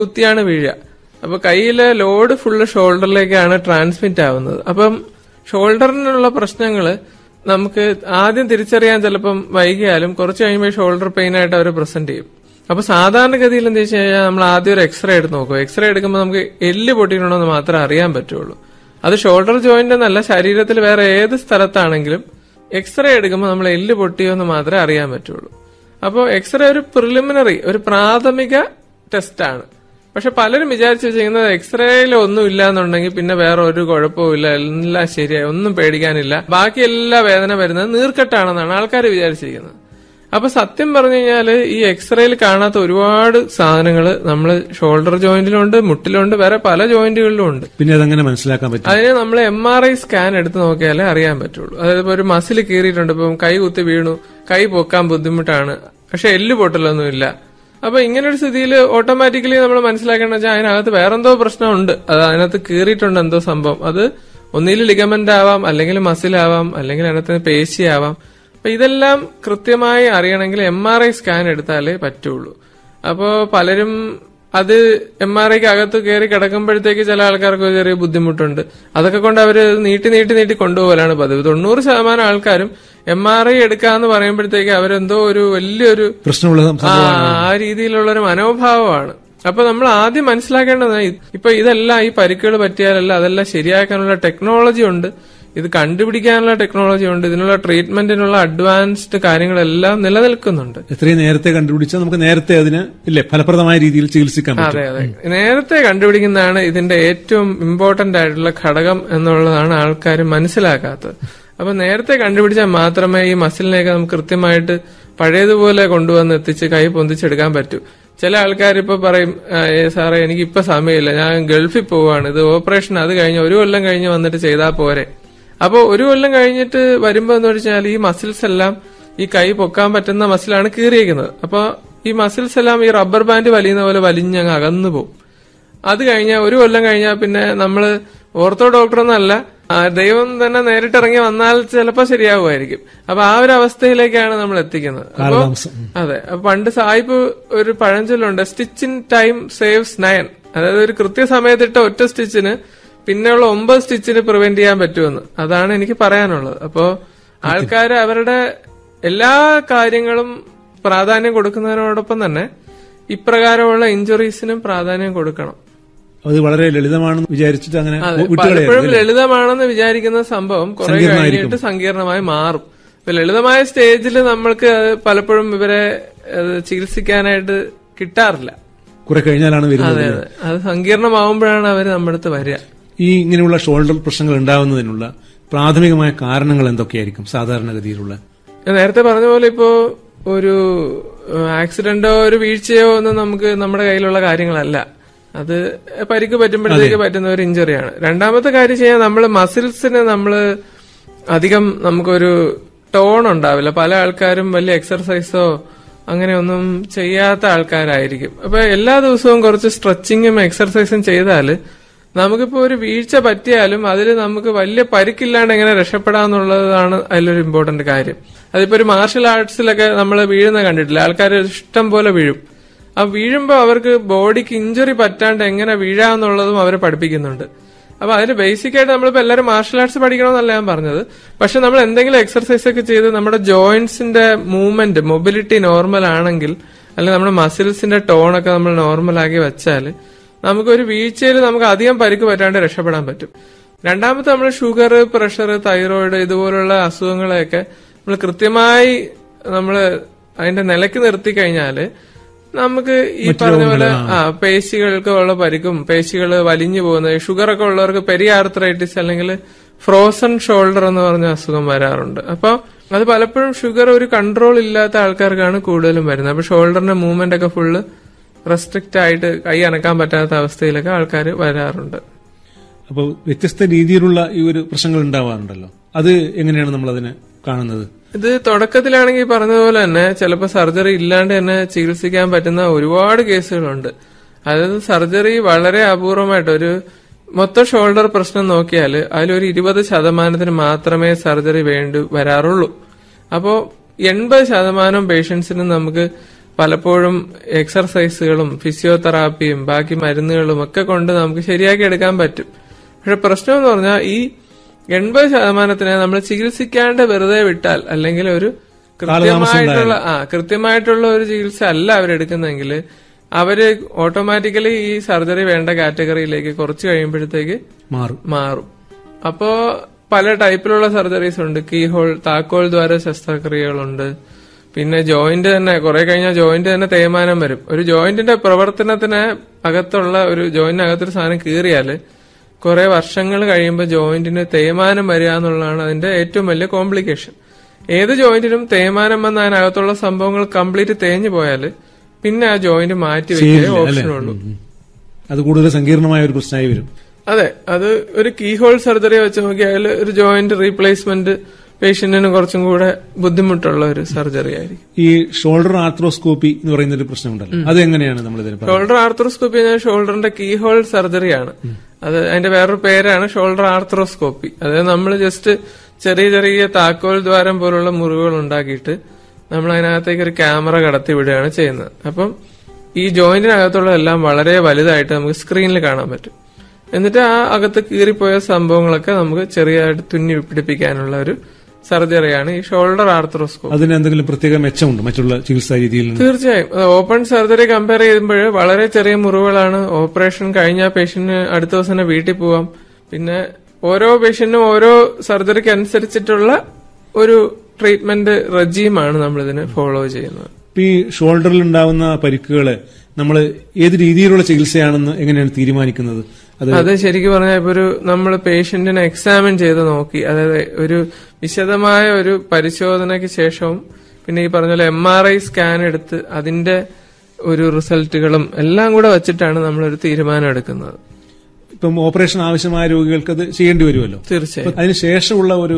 കുത്തിയാണ് വീഴുക അപ്പൊ കയ്യിലെ ലോഡ് ഫുള്ള് ഷോൾഡറിലേക്കാണ് ട്രാൻസ്മിറ്റ് ആവുന്നത് അപ്പം ഷോൾഡറിനുള്ള പ്രശ്നങ്ങള് നമുക്ക് ആദ്യം തിരിച്ചറിയാൻ ചിലപ്പം വൈകിയാലും കുറച്ച് കഴിയുമ്പോൾ ഷോൾഡർ പെയിൻ ആയിട്ട് അവർ പ്രസന്റ് ചെയ്യും അപ്പൊ സാധാരണഗതിയിൽ എന്താ വെച്ച് കഴിഞ്ഞാൽ നമ്മൾ ആദ്യം ഒരു എക്സ്റേ എടുത്ത് നോക്കും എക്സ്റേ എടുക്കുമ്പോൾ നമുക്ക് എല്ല് പൊട്ടിയിട്ടുണ്ടോ എന്ന് മാത്രമേ അറിയാൻ പറ്റുള്ളൂ അത് ഷോൾഡർ ജോയിന്റ് എന്നല്ല ശരീരത്തിൽ വേറെ ഏത് സ്ഥലത്താണെങ്കിലും എക്സ്റേ എടുക്കുമ്പോൾ നമ്മൾ എല്ല് പൊട്ടിയോ എന്ന് മാത്രമേ അറിയാൻ പറ്റുള്ളൂ അപ്പോൾ എക്സ്റേ ഒരു പ്രിലിമിനറി ഒരു പ്രാഥമിക ടെസ്റ്റ് ആണ് പക്ഷെ പലരും വിചാരിച്ചു വെച്ചിരിക്കുന്നത് എക്സ്റേയിൽ ഒന്നും ഇല്ല എന്നുണ്ടെങ്കിൽ പിന്നെ വേറെ ഒരു കുഴപ്പവും ഇല്ല എല്ലാം ശരിയായി ഒന്നും പേടിക്കാനില്ല ബാക്കി എല്ലാ വേദന വരുന്നത് നീർക്കെട്ടാണെന്നാണ് ആൾക്കാർ വിചാരിച്ചിരിക്കുന്നത് അപ്പൊ സത്യം പറഞ്ഞു കഴിഞ്ഞാല് ഈ എക്സ്റേയിൽ കാണാത്ത ഒരുപാട് സാധനങ്ങൾ നമ്മൾ ഷോൾഡർ ജോയിന്റിലുണ്ട് മുട്ടിലുണ്ട് വേറെ പല ജോയിന്റുകളിലും ഉണ്ട് പിന്നെ അതെങ്ങനെ മനസ്സിലാക്കാൻ പറ്റും അതിന് നമ്മൾ എം ആർ ഐ സ്കാൻ എടുത്ത് നോക്കിയാലേ അറിയാൻ പറ്റുള്ളൂ അതായത് ഇപ്പൊ ഒരു മസിൽ കീറിയിട്ടുണ്ട് ഇപ്പം കൈ കുത്തി വീണു കൈ പൊക്കാൻ ബുദ്ധിമുട്ടാണ് പക്ഷെ എല്ല് പൊട്ടലൊന്നും ഇല്ല അപ്പൊ ഇങ്ങനെ ഒരു സ്ഥിതിയിൽ ഓട്ടോമാറ്റിക്കലി നമ്മൾ മനസ്സിലാക്കേണ്ട വെച്ചാൽ അതിനകത്ത് വേറെന്തോ പ്രശ്നമുണ്ട് അത് അതിനകത്ത് കീറിയിട്ടുണ്ട് എന്തോ സംഭവം അത് ഒന്നിൽ ലിഗമെന്റ് ആവാം അല്ലെങ്കിൽ മസിൽ ആവാം അല്ലെങ്കിൽ അതിനകത്ത് പേശി ആവാം അപ്പൊ ഇതെല്ലാം കൃത്യമായി അറിയണമെങ്കിൽ എം ആർ ഐ സ്കാൻ എടുത്താലേ പറ്റുള്ളൂ അപ്പോ പലരും അത് എം ആർ ഐക്ക് അകത്ത് കയറി കിടക്കുമ്പോഴത്തേക്ക് ചില ആൾക്കാർക്ക് ഒരു ചെറിയ ബുദ്ധിമുട്ടുണ്ട് അതൊക്കെ കൊണ്ട് അവര് നീട്ടി നീട്ടി നീട്ടി കൊണ്ടുപോകലാണ് പതിവ് തൊണ്ണൂറ് ശതമാനം ആൾക്കാരും എം ആർ ഐ എടുക്കാന്ന് പറയുമ്പോഴത്തേക്ക് അവരെന്തോ ഒരു വലിയൊരു പ്രശ്നമുള്ള ആ സംഭവമാണ് ആ രീതിയിലുള്ള ഒരു മനോഭാവമാണ് അപ്പൊ നമ്മൾ ആദ്യം മനസ്സിലാക്കേണ്ടത് ഇപ്പൊ ഇതെല്ലാം ഈ പരിക്കുകൾ പറ്റിയാലല്ല അതെല്ലാം ശരിയാക്കാനുള്ള ടെക്നോളജി ഉണ്ട് ഇത് കണ്ടുപിടിക്കാനുള്ള ടെക്നോളജി ഉണ്ട് ഇതിനുള്ള ട്രീറ്റ്മെന്റിനുള്ള അഡ്വാൻസ്ഡ് കാര്യങ്ങളെല്ലാം നിലനിൽക്കുന്നുണ്ട് എത്രയും നേരത്തെ കണ്ടുപിടിച്ചാൽ നമുക്ക് നേരത്തെ അതിന് ഇല്ലേ ഫലപ്രദമായ രീതിയിൽ ചികിത്സിക്കാൻ പറ്റും അതെ അതെ നേരത്തെ കണ്ടുപിടിക്കുന്നതാണ് ഇതിന്റെ ഏറ്റവും ഇമ്പോർട്ടന്റ് ആയിട്ടുള്ള ഘടകം എന്നുള്ളതാണ് ആൾക്കാർ മനസ്സിലാക്കാത്തത് അപ്പൊ നേരത്തെ കണ്ടുപിടിച്ചാൽ മാത്രമേ ഈ മസിലിനെയൊക്കെ നമുക്ക് കൃത്യമായിട്ട് പഴയതുപോലെ കൊണ്ടുവന്ന് എത്തിച്ച് കൈ പൊന്തിച്ചെടുക്കാൻ പറ്റൂ ചില ആൾക്കാർ ഇപ്പൊ പറയും "ആ, ഏ സാറേ എനിക്ക് ഇപ്പൊ സമയമില്ല ഞാൻ ഗൾഫിൽ പോവാണ് ഇത് ഓപ്പറേഷൻ അത് കഴിഞ്ഞ് ഒരു കൊല്ലം കഴിഞ്ഞ് വന്നിട്ട് ചെയ്താൽ പോരെ അപ്പൊ ഒരു കൊല്ലം കഴിഞ്ഞിട്ട് വരുമ്പോ എന്ന് വെച്ചാൽ ഈ മസിൽസ് എല്ലാം ഈ കൈ പൊക്കാൻ പറ്റുന്ന മസിലാണ് കീറിയേക്കുന്നത് അപ്പൊ ഈ മസിൽസ് എല്ലാം ഈ റബ്ബർ ബാൻഡ് വലിയുന്ന പോലെ വലിഞ്ഞങ്ങ് അകന്നു പോകും അത് കഴിഞ്ഞാൽ ഒരു കൊല്ലം കഴിഞ്ഞാൽ പിന്നെ നമ്മള് ഓർത്തോ ഡോക്ടറൊന്നല്ല ആ, ദൈവം തന്നെ നേരിട്ടിറങ്ങി വന്നാൽ ചിലപ്പോൾ ശരിയാവുമായിരിക്കും അപ്പൊ ആ ഒരു അവസ്ഥയിലേക്കാണ് നമ്മൾ എത്തിക്കുന്നത് അപ്പൊ കാലതാമസം ഉം. അതെ അപ്പൊ പണ്ട് സായിപ്പ് ഒരു പഴഞ്ചൊല്ലുണ്ട് stitch in time saves nine അതായത് ഒരു കൃത്യസമയത്തിട്ട ഒറ്റ സ്റ്റിച്ചിന് പിന്നെയുള്ള ഒമ്പത് സ്റ്റിച്ചിന് പ്രിവെന്റ് ചെയ്യാൻ പറ്റുമെന്ന് അതാണ് എനിക്ക് പറയാനുള്ളത് അപ്പോ ആൾക്കാർ അവരുടെ എല്ലാ കാര്യങ്ങളും പ്രാധാന്യം കൊടുക്കുന്നതിനോടൊപ്പം തന്നെ ഇപ്രകാരമുള്ള ഇഞ്ചുറീസിനും പ്രാധാന്യം കൊടുക്കണം അത് വളരെ ലളിതമാണെന്ന് വിചാരിച്ചിട്ട് അങ്ങനെ അതെ വിട്ടുകളയരുത് പലപ്പോഴും ലളിതമാണെന്ന് വിചാരിക്കുന്ന സംഭവം കുറെ സങ്കീർണ്ണമായിരിക്കും. കഴിഞ്ഞിട്ട് സങ്കീർണമായി മാറും ഇപ്പൊ ലളിതമായ സ്റ്റേജിൽ നമ്മൾക്ക് അത് പലപ്പോഴും ഇവരെ അത് ചികിത്സിക്കാനായിട്ട് കിട്ടാറില്ല കുറെ കഴിഞ്ഞാലാണ് വരുന്നത് അതെ അതെ അത് സങ്കീർണമാവുമ്പോഴാണ് അവർ നമ്മുടെ അടുത്ത് വരിക ഈ ഇങ്ങനെയുള്ള ഷോൾഡർ പ്രശ്നങ്ങൾ ഉണ്ടാവുന്നതിനുള്ള പ്രാഥമികമായ കാരണങ്ങൾ എന്തൊക്കെയായിരിക്കും സാധാരണഗതിയിലുള്ള ഞാൻ നേരത്തെ പറഞ്ഞ പോലെ ഇപ്പോ ഒരു ഏഹ്, ആക്സിഡന്റോ ഒരു വീഴ്ചയോ ഒന്നും നമുക്ക് നമ്മുടെ കയ്യിലുള്ള കാര്യങ്ങളല്ല അത് പരിക്ക് പറ്റുമ്പോഴത്തേക്ക് പറ്റുന്ന ഒരു ഇഞ്ചുറിയാണ് രണ്ടാമത്തെ കാര്യം ചെയ്യാൻ നമ്മൾ മസിൽസിന് നമ്മൾ അധികം നമുക്കൊരു ടോൺ ഉണ്ടാവില്ല പല ആൾക്കാരും വലിയ എക്സർസൈസോ അങ്ങനെയൊന്നും ചെയ്യാത്ത ആൾക്കാരായിരിക്കും അപ്പൊ എല്ലാ ദിവസവും കുറച്ച് സ്ട്രെച്ചിങ്ങും എക്സർസൈസും ചെയ്താല് നമുക്കിപ്പോ ഒരു വീഴ്ച പറ്റിയാലും അതിൽ നമുക്ക് വലിയ പരിക്കില്ലാണ്ട് എങ്ങനെ രക്ഷപ്പെടാന്നുള്ളതാണ് അതിലൊരു ഇമ്പോർട്ടന്റ് കാര്യം അതിപ്പോ ഒരു മാർഷൽ ആർട്സിലൊക്കെ നമ്മൾ വീഴുന്ന കണ്ടിട്ടില്ല ആൾക്കാർ ഇഷ്ടം പോലെ വീഴും ആ വീഴുമ്പോൾ അവർക്ക് ബോഡിക്ക് ഇഞ്ചുറി പറ്റാണ്ട് എങ്ങനെ വീഴാന്നുള്ളതും അവരെ പഠിപ്പിക്കുന്നുണ്ട് അപ്പൊ അതിന് ബേസിക് ആയിട്ട് നമ്മളിപ്പോ എല്ലാവരും മാർഷൽ ആർട്സ് പഠിക്കണമെന്നല്ല ഞാൻ പറഞ്ഞത് പക്ഷെ നമ്മൾ എന്തെങ്കിലും എക്സർസൈസ് ഒക്കെ ചെയ്ത് നമ്മുടെ ജോയിന്റ്സിന്റെ മൂവ്മെന്റ് മൊബിലിറ്റി നോർമൽ ആണെങ്കിൽ അല്ലെങ്കിൽ നമ്മുടെ മസിൽസിന്റെ ടോണൊക്കെ നമ്മൾ നോർമൽ ആക്കി വെച്ചാൽ നമുക്കൊരു വീഴ്ചയിൽ നമുക്ക് അധികം പരിക്ക് പറ്റാണ്ട് രക്ഷപ്പെടാൻ പറ്റും രണ്ടാമത്തെ നമ്മൾ ഷുഗർ പ്രഷർ തൈറോയിഡ് ഇതുപോലുള്ള അസുഖങ്ങളെയൊക്കെ നമ്മൾ കൃത്യമായി നമ്മൾ അതിന്റെ നിലയ്ക്ക് നിർത്തി കഴിഞ്ഞാല് നമുക്ക് ഈ പറഞ്ഞ പോലെ ആ പേശികൾക്ക് ഉള്ള പരിക്കും പേശികൾ വലിഞ്ഞു പോകുന്നത് ഷുഗർ ഒക്കെ ഉള്ളവർക്ക് പെരിയാർത്രൈറ്റിസ് അല്ലെങ്കിൽ ഫ്രോസൺ ഷോൾഡർ എന്ന് പറഞ്ഞ അസുഖം വരാറുണ്ട് അപ്പൊ അത് പലപ്പോഴും ഷുഗർ ഒരു കൺട്രോൾ ഇല്ലാത്ത ആൾക്കാർക്കാണ് കൂടുതലും വരുന്നത് അപ്പൊ ഷോൾഡറിന്റെ മൂവ്മെന്റ് ഒക്കെ ഫുള്ള് റെസ്ട്രിക്റ്റ് ആയിട്ട് കൈ അനക്കാൻ പറ്റാത്ത അവസ്ഥയിലൊക്കെ ആൾക്കാർ വരാറുണ്ട് അപ്പോൾ വ്യത്യസ്ത രീതിയിലുള്ള ഈ ഒരു പ്രശ്നങ്ങൾ ഉണ്ടാവാറുണ്ടല്ലോ അത് എങ്ങനെയാണ് നമ്മൾ അതിനെ കാണുന്നത് ഇത് തുടക്കത്തിലാണെങ്കിൽ പറഞ്ഞതുപോലെ തന്നെ ചിലപ്പോൾ സർജറി ഇല്ലാണ്ട് തന്നെ ചികിത്സിക്കാൻ പറ്റുന്ന ഒരുപാട് കേസുകളുണ്ട് അതായത് സർജറി വളരെ അപൂർവമായിട്ട് ഒരു മൊത്തം ഷോൾഡർ പ്രശ്നം നോക്കിയാൽ അതിലൊരു ഇരുപത് ശതമാനത്തിന് മാത്രമേ സർജറി വേണ്ടി വരാറുള്ളൂ അപ്പോൾ എൺപത് ശതമാനം പേഷ്യൻസിന് നമുക്ക് പലപ്പോഴും എക്സർസൈസുകളും ഫിസിയോതെറാപ്പിയും ബാക്കി മരുന്നുകളും ഒക്കെ കൊണ്ട് നമുക്ക് ശരിയാക്കി എടുക്കാൻ പറ്റും പക്ഷെ പ്രശ്നം എന്ന് പറഞ്ഞാൽ ഈ എൺപത് ശതമാനത്തിനെ നമ്മൾ ചികിത്സിക്കാണ്ട് വെറുതെ വിട്ടാൽ അല്ലെങ്കിൽ ഒരു കൃത്യമായിട്ടുള്ള ആ കൃത്യമായിട്ടുള്ള ഒരു ചികിത്സ അല്ല അവരെടുക്കുന്നെങ്കിൽ അവര് ഓട്ടോമാറ്റിക്കലി ഈ സർജറി വേണ്ട കാറ്റഗറിയിലേക്ക് കുറച്ച് കഴിയുമ്പോഴത്തേക്ക് മാറും മാറും അപ്പോ പല ടൈപ്പിലുള്ള സർജറീസ് ഉണ്ട് കീ ഹോൾ താക്കോൽ ദ്വാര ശസ്ത്രക്രിയകളുണ്ട് പിന്നെ ജോയിന്റ് തന്നെ കുറെ കഴിഞ്ഞാൽ ജോയിന്റ് തന്നെ തേയ്മാനം വരും ഒരു ജോയിന്റിന്റെ പ്രവർത്തനത്തിന് അകത്തുള്ള ഒരു ജോയിന്റിനകത്തൊരു സാധനം കീറിയാല് കുറെ വർഷങ്ങൾ കഴിയുമ്പോൾ ജോയിന്റിന് തേയ്മാനം വരിക എന്നുള്ളതാണ് അതിന്റെ ഏറ്റവും വലിയ കോംപ്ലിക്കേഷൻ ഏത് ജോയിന്റിനും തേയ്മാനം വന്ന അതിനകത്തുള്ള സംഭവങ്ങൾ കംപ്ലീറ്റ് തേഞ്ഞു പോയാൽ പിന്നെ ആ ജോയിന്റ് മാറ്റി വെക്കേ ഓപ്ഷനുള്ളൂ ഉം. അത് കൂടുതൽ സങ്കീർണമായ ഒരു പ്രശ്നമായി വരും അതെ അത് ഒരു കീ ഹോൾ സർജറി വെച്ച് നോക്കിയാൽ ഒരു ജോയിന്റ് റീപ്ലേസ്മെന്റ് പേഷ്യന്റിന് കുറച്ചും കൂടെ ബുദ്ധിമുട്ടുള്ള ഒരു സർജറി ആയിരിക്കും ഈ ഷോൾഡർ ആർത്രോസ്കോപ്പി എന്ന് പറയുന്ന ഒരു പ്രശ്നമുണ്ടല്ലോ അത് എങ്ങനെയാണ് നമ്മൾ ഇതിന് പറയുന്നത് ഷോൾഡർ ആർത്രോസ്കോപ്പി എന്നാൽ ഷോൾഡറിന്റെ കീ ഹോൾ സർജറിയാണ് അത് അതിന്റെ വേറൊരു പേരാണ് ഷോൾഡർ ആർത്രോസ്കോപ്പി അതായത് നമ്മൾ ജസ്റ്റ് ചെറിയ ചെറിയ താക്കോൽ ദ്വാരം പോലുള്ള മുറിവുകൾ ഉണ്ടാക്കിയിട്ട് നമ്മൾ അതിനകത്തേക്ക് ഒരു ക്യാമറ കടത്തി വിടുകയാണ് ചെയ്യുന്നത് അപ്പം ഈ ജോയിന്റിനകത്തുള്ള എല്ലാം വളരെ വലുതായിട്ട് നമുക്ക് സ്ക്രീനിൽ കാണാൻ പറ്റും എന്നിട്ട് ആ അകത്ത് കീറിപ്പോയ സംഭവങ്ങളൊക്കെ നമുക്ക് ചെറിയതായിട്ട് തുന്നി പിടിപ്പിക്കാനുള്ള ഒരു സർജറിയാണ് ഈ ഷോൾഡർ ആർത്രോസ്കോപ്പി അതിന് എന്തെങ്കിലും പ്രത്യേക മെച്ചമുണ്ട് മറ്റുള്ള ചികിത്സാ രീതിയിൽ നിന്ന് തീർച്ചയായും അത് ഓപ്പൺ സർജറി കമ്പയർ ചെയ്യുമ്പോൾ വളരെ ചെറിയ മുറിവുകളാണ് ഓപ്പറേഷൻ കഴിഞ്ഞ പേഷ്യന്റിന് അടുത്ത ദിവസം തന്നെ വീട്ടിൽ പോവാം പിന്നെ ഓരോ പേഷ്യന്റിനും ഓരോ സർജറിക്ക് അനുസരിച്ചിട്ടുള്ള ഒരു ട്രീറ്റ്മെന്റ് റജീമാണ് നമ്മൾ ഇതിന് ഫോളോ ചെയ്യുന്നത് ഇപ്പൊ ഈ ഷോൾഡറിൽ ഉണ്ടാവുന്ന പരിക്കുകളെ നമ്മൾ ഏത് രീതിയിലുള്ള ചികിത്സയാണെന്ന് എങ്ങനെയാണ് തീരുമാനിക്കുന്നത് അത് അത് ശരിക്കും പറഞ്ഞാൽ ഇപ്പൊ ഒരു നമ്മൾ പേഷ്യന്റിനെ എക്സാമിൻ ചെയ്ത് നോക്കി അതായത് ഒരു വിശദമായ ഒരു പരിശോധനയ്ക്ക് ശേഷവും പിന്നെ ഈ പറഞ്ഞ പോലെ എം ആർ ഐ സ്കാൻ എടുത്ത് അതിന്റെ ഒരു റിസൾട്ടുകളും എല്ലാം കൂടെ വെച്ചിട്ടാണ് നമ്മളൊരു തീരുമാനം എടുക്കുന്നത് ഇപ്പം ഓപ്പറേഷൻ ആവശ്യമായ രോഗികൾക്ക് അത് ചെയ്യേണ്ടി വരുമല്ലോ തീർച്ചയായും അപ്പൊ അതിന് ശേഷമുള്ള ഒരു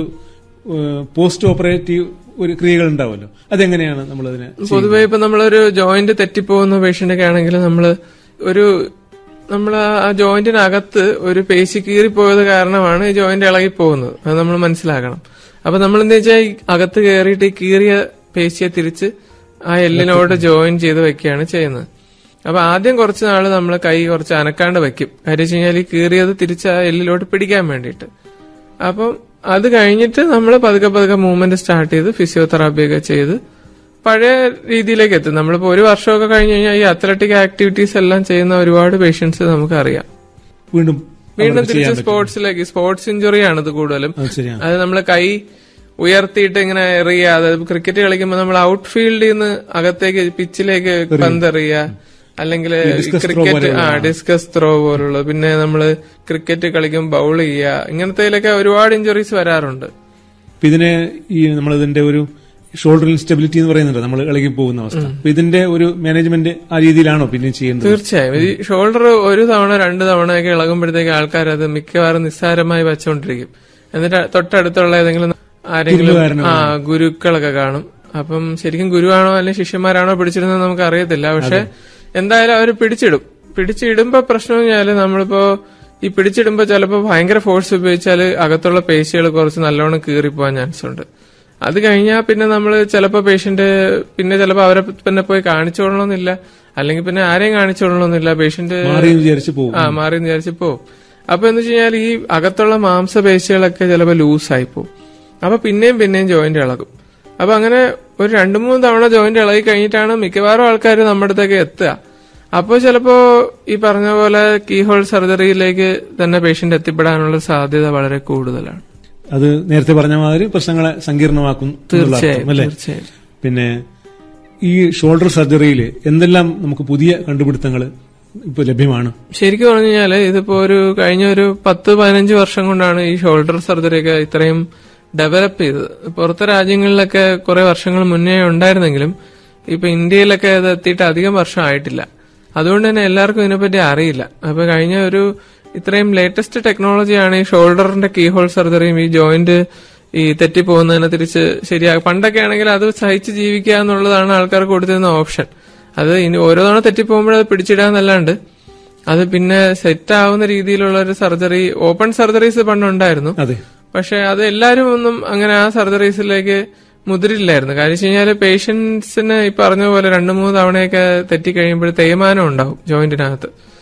പോസ്റ്റ് ഓപ്പറേറ്റീവ് ഒരു ക്രിയകൾ ഉണ്ടാവുമല്ലോ അതെങ്ങനെയാണ് നമ്മൾ അതിനെ പൊതുവെ ഇപ്പൊ നമ്മളൊരു ജോയിന്റ് തെറ്റിപ്പോകുന്ന പേഷ്യന്റ് ഒക്കെ ആണെങ്കിൽ നമ്മൾ ഒരു നമ്മൾ ആ ജോയിന്റിനകത്ത് ഒരു പേശി കീറിപ്പോയത് കാരണമാണ് ഈ ജോയിന്റ് ഇളകി പോകുന്നത് അത് നമ്മൾ മനസ്സിലാക്കണം അപ്പൊ നമ്മൾ എന്താ വെച്ചാൽ ഈ അകത്ത് കയറിയിട്ട് ഈ കീറിയ പേശിയെ തിരിച്ച് ആ എല്ലിനോട് ജോയിൻ ചെയ്ത് വെക്കുകയാണ് ചെയ്യുന്നത് അപ്പൊ ആദ്യം കുറച്ച് നാള് നമ്മൾ കൈ കുറച്ച് അനക്കാണ്ട് വെക്കും കാര്യം വെച്ച് കഴിഞ്ഞാൽ ഈ കീറിയത് തിരിച്ച് ആ എല്ലിലോട്ട് പിടിക്കാൻ വേണ്ടിയിട്ട് അപ്പം അത് കഴിഞ്ഞിട്ട് നമ്മൾ പതുക്കെ പതുക്കെ മൂവ്മെന്റ് സ്റ്റാർട്ട് ചെയ്ത് ഫിസിയോതെറാപ്പി ഒക്കെ ചെയ്ത് പഴയ രീതിയിലേക്ക് എത്തും നമ്മളിപ്പോ ഒരു വർഷമൊക്കെ കഴിഞ്ഞ് കഴിഞ്ഞാൽ ഈ അത്ലറ്റിക് ആക്ടിവിറ്റീസ് എല്ലാം ചെയ്യുന്ന ഒരുപാട് പേഷ്യൻസ് നമുക്കറിയാം വീണ്ടും വീണ്ടും തിരിച്ച് സ്പോർട്സിലേക്ക് സ്പോർട്സ് ഇഞ്ചുറി ആണ് ഇത് കൂടുതലും അത് ശരിയാണ് അത് നമ്മൾ കൈ ഉയർത്തിയിട്ട് ഇങ്ങനെ എറിയുക അതായത് ക്രിക്കറ്റ് കളിക്കുമ്പോൾ നമ്മൾ ഔട്ട് ഫീൽഡിൽ നിന്ന് അകത്തേക്ക് പിച്ചിലേക്ക് പന്തെറിയുക അല്ലെങ്കിൽ ക്രിക്കറ്റ് ആ ഡിസ്കസ് ത്രോ പോലുള്ള പിന്നെ നമ്മള് ക്രിക്കറ്റ് കളിക്കുമ്പോൾ ബൗൾ ചെയ്യുക ഇങ്ങനത്തേലൊക്കെ ഒരുപാട് ഇഞ്ചുറീസ് വരാറുണ്ട് അപ്പൊ ഇതിനെ ഈ നമ്മളിതിന്റെ ഒരു ഷോൾഡർ ഇൻസ്റ്റെബിലിറ്റി എന്ന് പറയുന്നുണ്ട് നമ്മൾ ഇളകി പോകുന്ന അവസ്ഥ അപ്പൊ ഇതിന്റെ ഒരു മാനേജ്മെന്റ് ആ രീതിയിലാണോ പിന്നെ ചെയ്യുന്നത് തീർച്ചയായും ഈ ഷോൾഡർ ഒരു തവണ രണ്ട് തവണയൊക്കെ ഇളകുമ്പോഴത്തേക്ക് ആൾക്കാർ അത് മിക്കവാറും നിസ്സാരമായി വെച്ചോണ്ടിരിക്കും എന്നിട്ട് തൊട്ടടുത്തുള്ള ഏതെങ്കിലും ആരെങ്കിലും ആ ഗുരുക്കളൊക്കെ കാണും അപ്പം ശരിക്കും ഗുരുവാണോ അല്ലെങ്കിൽ ശിഷ്യന്മാരാണോ പിടിച്ചിരുന്നത് നമുക്ക് അറിയത്തില്ല പക്ഷെ എന്തായാലും അവർ പിടിച്ചിടും പിടിച്ചിടുമ്പോ പ്രശ്നം കഴിഞ്ഞാല് നമ്മളിപ്പോ ഈ പിടിച്ചിടുമ്പോ ചിലപ്പോ ഭയങ്കര ഫോഴ്സ് ഉപയോഗിച്ചാല് അകത്തുള്ള പേശികൾ കുറച്ച് നല്ലോണം കീറിപ്പോവാൻ ചാൻസ് ഉണ്ട് അത് കഴിഞ്ഞാൽ പിന്നെ നമ്മൾ ചിലപ്പോൾ പേഷ്യന്റ് പിന്നെ ചിലപ്പോൾ അവരെ പിന്നെ പോയി കാണിച്ചോളണമെന്നില്ല അല്ലെങ്കിൽ പിന്നെ ആരെയും കാണിച്ചോളണമെന്നില്ല പേഷ്യന്റ് മാറി എന്ന് വിചാരിച്ച് പോകും ആ മാറി എന്ന് വിചാരിച്ച് പോവും അപ്പൊ എന്ന് വെച്ച് കഴിഞ്ഞാൽ ഈ അകത്തുള്ള മാംസപേശികളൊക്കെ ചിലപ്പോൾ ലൂസായി പോവും അപ്പൊ പിന്നെയും പിന്നെയും ജോയിന്റ് ഇളകും അപ്പൊ അങ്ങനെ ഒരു രണ്ടു മൂന്ന് തവണ ജോയിന്റ് ഇളകി കഴിഞ്ഞിട്ടാണ് മിക്കവാറും ആൾക്കാർ നമ്മുടെ അടുത്തേക്ക് എത്തുക അപ്പോൾ ചിലപ്പോ ഈ പറഞ്ഞ പോലെ കീഹോൾ സർജറിയിലേക്ക് തന്നെ പേഷ്യന്റ് എത്തിപ്പെടാനുള്ള സാധ്യത വളരെ കൂടുതലാണ് അത് നേരത്തെ പറഞ്ഞ മാതിരി പ്രശ്നങ്ങളെ സങ്കീർണമാക്കും എന്നുള്ള തീർച്ചയായും അർത്ഥം, അല്ലേ തീർച്ചയായും പിന്നെ ഈ ഷോൾഡർ സർജറിയിൽ എന്തെല്ലാം നമുക്ക് പുതിയ കണ്ടുപിടുത്തങ്ങൾ ഇപ്പൊ ലഭ്യമാണ് ശരിക്കും പറഞ്ഞു കഴിഞ്ഞാല് ഇതിപ്പോ ഒരു കഴിഞ്ഞ ഒരു പത്ത് പതിനഞ്ച് വർഷം കൊണ്ടാണ് ഈ ഷോൾഡർ സർജറി ഒക്കെ ഇത്രയും ഡെവലപ്പ് ചെയ്തത് പുറത്തെ രാജ്യങ്ങളിലൊക്കെ കുറെ വർഷങ്ങൾ മുന്നേ ഉണ്ടായിരുന്നെങ്കിലും ഇപ്പൊ ഇന്ത്യയിലൊക്കെ അത് എത്തിയിട്ട് അധികം വർഷം ആയിട്ടില്ല അതുകൊണ്ട് തന്നെ എല്ലാവർക്കും ഇതിനെപ്പറ്റി അറിയില്ല അപ്പൊ കഴിഞ്ഞ ഒരു ഇത്രയും ലേറ്റസ്റ്റ് ടെക്നോളജിയാണ് ഈ ഷോൾഡറിന്റെ കീഹോൾ സർജറിയും ഈ ജോയിന്റ് ഈ തെറ്റിപ്പോകുന്നതിനെ തിരിച്ച് ശരിയാ പണ്ടൊക്കെ ആണെങ്കിൽ അത് സഹിച്ച് ജീവിക്കുക എന്നുള്ളതാണ് ആൾക്കാർക്ക് കൊടുത്തിരുന്ന ഓപ്ഷൻ അത് ഇനി ഓരോ തവണ തെറ്റിപ്പോകുമ്പോൾ അത് പിടിച്ചിടാന്നല്ലാണ്ട് അത് പിന്നെ സെറ്റ് ആവുന്ന രീതിയിലുള്ള ഒരു സർജറി ഓപ്പൺ സർജറീസ് പണ്ടുണ്ടായിരുന്നു അതെ പക്ഷെ അത് എല്ലാരും ഒന്നും അങ്ങനെ ആ സർജറീസിലേക്ക് മുതിരില്ലായിരുന്നു കാര്യം വെച്ച് കഴിഞ്ഞാല് പേഷ്യൻസിന് ഈ പറഞ്ഞ പോലെ രണ്ടു മൂന്ന് തവണയൊക്കെ തെറ്റിക്കഴിയുമ്പോൾ തേയ്മാനം ഉണ്ടാവും ജോയിന്റിനകത്ത്